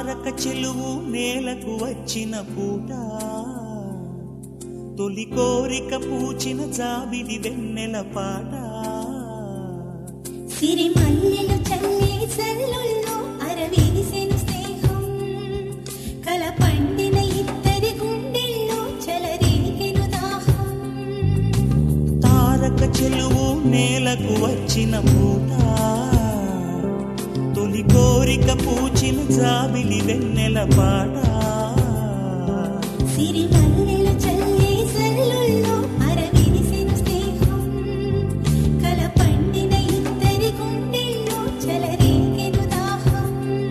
తారక చెలువు నేలకు వచ్చిన పూట తొలి కోరిక పూచిన జాబిలి వెన్నెల పాట సిరి మల్లెలు చల్లే సల్లుల్లో అరవీసెను స్నేహం కల పండిన ఇద్దరి గుండెల్లో చలరేగెను దాహం తారక చెలువు నేలకు వచ్చిన పూట తొలి కోరిక పూచిన జాబిలి వెన్నెల పాట సిరి మల్లెలు చల్లే సల్లుల్లో అరవీసెను స్నేహం కల పండిన ఇద్దరి గుండెల్లో చలరేగెను దాహం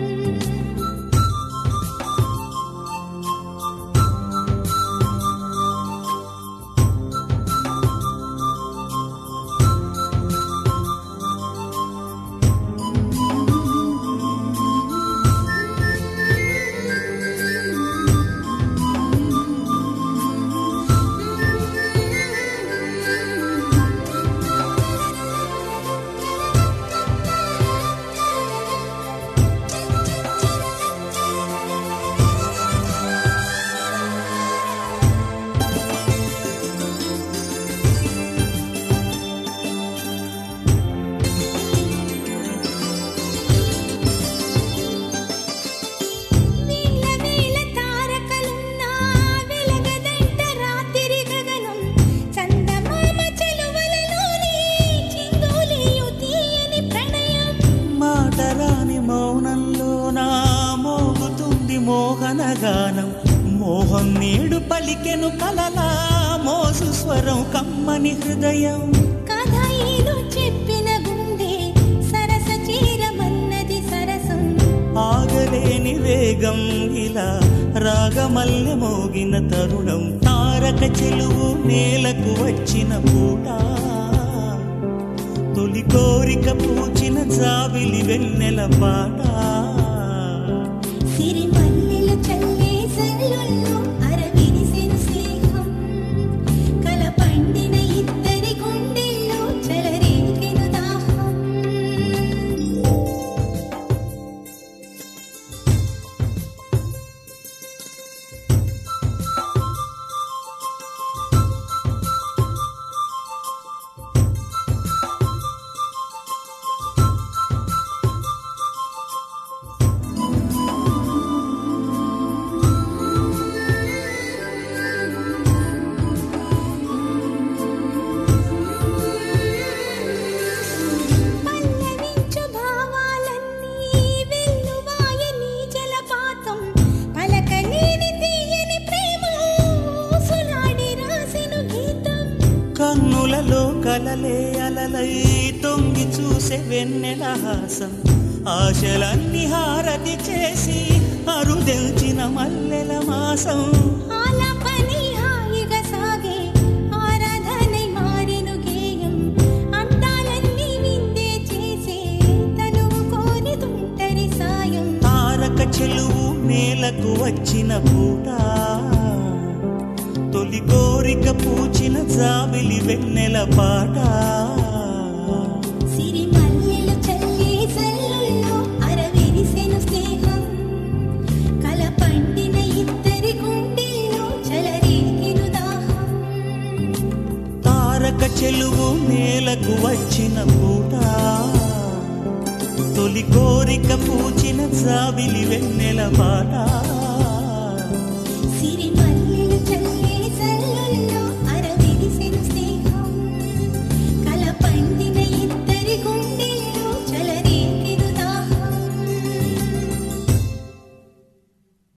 వేల వేల తారకలున్నా వెలగదంట రాత్రి గగనం చందమామ చెలువలలోని చిందులేయు తీయని ప్రణయం మాటరాని మౌనంలో నా మోగుతుంది మోహన గానం మోహం నేడు పలికెను కలలా మోసు స్వరం కమ్మని హృదయం కథ ఏదో చెప్పిన గుండె సరస చీరమన్నది సరసం ఆగలేని వేగం ఇలా రాగమల్లె మోగిన తరుణం తారక చెలువు నేలకు వచ్చిన పూట తొలి కోరిక పూచిన జాబిలి వెన్నెల పాట సిరి మల్లెలు చల్లే సల్లుల్లో అరవిరిసెను స్నేహం కల పండిన ఇద్దరి గుండెల్లో చలరేగెను దాహం పల్లవించు భావాలన్నీ వెల్లువాయ నీ జలపాతం పలకలేని తీయని ప్రేమ సునాడి రాసెను గీతం కన్నులలో కలలే అలలై తొంగి చూసే వెన్నెల హాసం ఆశలన్నీ హారతి చేసి అరుదెల్చిన మల్లెల మాసం ఆలాపని హాయిగా సాగే ఆరాధనై మారెను గేయం అందాలన్నీ విందే చేసే తనువు కోరి తుంటరి సాయం తారక చెలువు నేలకు వచ్చిన పూట తొలి కోరిక పూచిన జాబిలి వెన్నెల పాట సిరి మల్లెలు చల్లే సల్లుల్లో అరవిరిసెను స్నేహం కల పండిన ఇద్దరి గుండెల్లో చలరేగెను దాహం తారక చెలువు నేలకు వచ్చిన పూట తొలి కోరిక పూచిన జాబిలి వెన్నెల పాట సిరి మల్లెలు చల్లే